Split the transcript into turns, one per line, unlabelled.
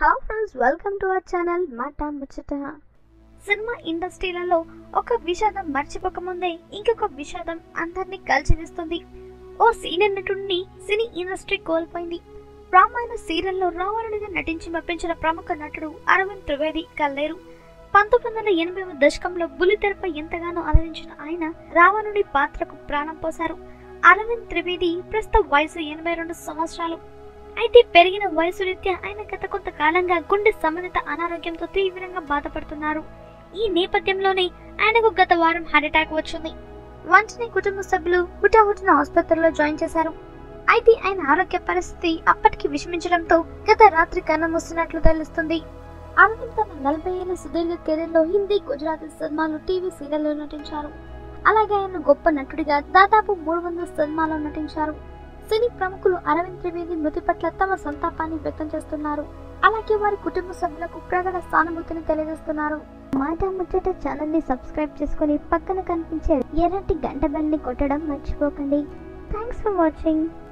hello friends welcome to our channel మాట ముచ్చట cinema ఇండస్ట్రీలలో ఒక విషాదం మర్చిపోకముందే ఇంకొక విషాదం అందరినీ కలిచివేస్తుంది ఓ సీనియర్ నటుడిని సినీ ఇండస్ట్రీ కోల్పోయింది రామాయణ సీరియల్లో రావణుడిగా నటించి మెప్పించిన ప్రముఖ నటుడు అరవింద్ త్రివేది కల్లేరు పంతొమ్మిది వందల ఎనభైవ దశకంలో బుల్లితెరపై ఎంతగానో అలరించిన ఆయన రావణుడి పాత్రకు ప్రాణం పోశారు అరవింద్ త్రివేది ప్రస్తుత వయసు ఎనభై రెండు సంవత్సరాలు అయితే పెరిగిన వయసు రీత్యా ఆయన గత కొంతకాలంగా గుండె సంబంధిత అనారోగ్యంతో తీవ్రంగా బాధపడుతున్నారు ఈ నేపథ్యంలోనే ఆయనకు గత వారం హార్ట్ అటాక్ వచ్చింది వెంటనే కుటుంబ సభ్యులు హుటాహుటిన ఆసుపత్రిలో జాయిన్ చేశారు అయితే ఆయన ఆరోగ్య పరిస్థితి అప్పటికి విషమించడంతో గత రాత్రి కన్నుమూస్తున్నట్లు తెలుస్తుంది అరవింద్ తన నలభై ఏళ్ల సుదీర్ఘ కెరీర్లో హిందీ గుజరాతీ సినిమాలు టీవీ సీరియల్లో నటించారు అలాగే ఆయన గొప్ప నటుడిగా దాదాపు మూడు వందల సినిమాల్లో నటించారు సినీ ప్రముఖులు అరవింద్ త్రివేది మృతి పట్ల తమ సంతాపాన్ని వ్యక్తం చేస్తున్నారు అలాగే వారి కుటుంబ సభ్యులకు ప్రగాఢ సానుభూతిని తెలియజేస్తున్నారు మాట ముచ్చట ఛానల్ ని సబ్స్క్రైబ్ చేసుకుని పక్కన కనిపించే ఎర్రటి గంట బెల్ ని కొట్టడం మర్చిపోకండి థ్యాంక్స్ ఫర్ వాచింగ్